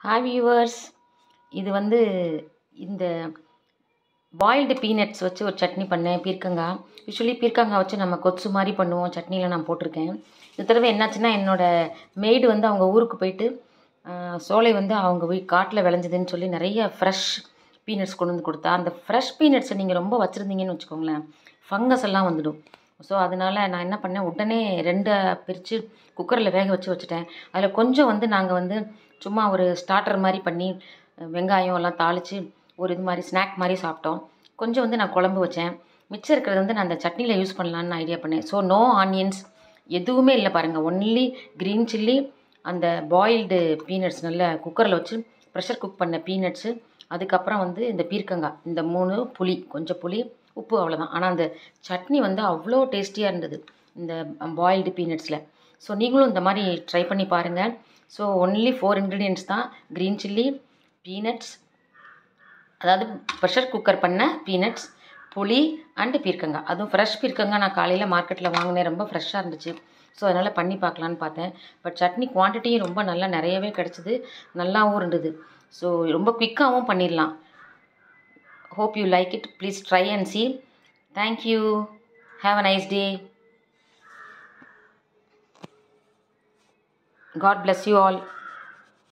hi viewers இது வந்து இந்த பாயில்டு பீனட்ஸ் வச்சு ஒரு சட்னி பண்ணேன் பீர்க்கங்காய் யூஸ்வலி பீர்க்கங்காய் வச்சு நம்ம கொத்து மாதிரி பண்ணுவோம் சட்னியில் நான் போட்டிருக்கேன் இந்த தடவை என்னாச்சுன்னா என்னோடய மெய்டு வந்து அவங்க ஊருக்கு போயிட்டு ஆஹ், சோலை வந்து அவங்க வீ காட்டில் விளைஞ்சதுன்னு சொல்லி நிறைய ஃப்ரெஷ் பீனட்ஸ் கொண்டு வந்து கொடுத்தா அந்த ஃப்ரெஷ் பீனட்ஸை நீங்கள் ரொம்ப வச்சுருந்தீங்கன்னு வச்சுக்கோங்களேன் ஃபங்கஸ் எல்லாம் வந்துடும் ஸோ அதனால் நான் என்ன பண்ணேன் உடனே ரெண்டை பிரித்து குக்கரில் வேக வச்சு வச்சுட்டேன் அதில் கொஞ்சம் வந்து நாங்கள் வந்து சும்மா ஒரு ஸ்டார்டர் மாதிரி பண்ணி அஹ், வெங்காயம் எல்லாம் தாளித்து ஒரு இது மாதிரி ஸ்நாக் மாதிரி சாப்பிட்டோம் கொஞ்சம் வந்து நான் குழம்பு வச்சேன் மிச்சம் இருக்கிறது வந்து நான் அந்த சட்னியில் யூஸ் பண்ணலான்னு ஐடியா பண்ணேன் ஸோ நோ ஆனியன்ஸ் எதுவுமே இல்லை பாருங்கள் ஒன்லி க்ரீன் சில்லி அந்த பாயில்டு பீனட்ஸ் நல்ல குக்கரில் வச்சு ப்ரெஷர் குக் பண்ண பீனட்ஸு அதுக்கப்புறம் வந்து இந்த பீர்க்கங்காய் இந்த மூணு புளி கொஞ்சம் புளி உப்பு அவ்வளோதான் ஆனால் அந்த சட்னி வந்து அவ்வளோ டேஸ்டியாக இருந்தது இந்த பாயில்டு பீனட்ஸில் ஸோ நீங்களும் இந்த மாதிரி ட்ரை பண்ணி பாருங்கள் ஸோ ஒன்லி ஃபோர் இன்க்ரீடியன்ட்ஸ் தான் க்ரீன் சில்லி பீனட்ஸ் அதாவது ப்ரெஷர் குக்கர் பண்ண பீனட்ஸ் புளி அண்டு பீர்க்கங்காய் அதுவும் ஃப்ரெஷ் பீர்க்கங்காய் நான் காலையில் மார்க்கெட்டில் வாங்கினேன் ரொம்ப ஃப்ரெஷ்ஷாக இருந்துச்சு ஸோ அதனால் பண்ணி பார்க்கலான்னு பார்த்தேன் பட் சட்னி குவான்டிட்டியும் ரொம்ப நல்லா நிறையவே கிடச்சிது நல்லாவும் இருந்தது ஸோ ரொம்ப குயிக்காகவும் பண்ணிடலாம் hope you like it please try and see thank you have a nice day god bless you all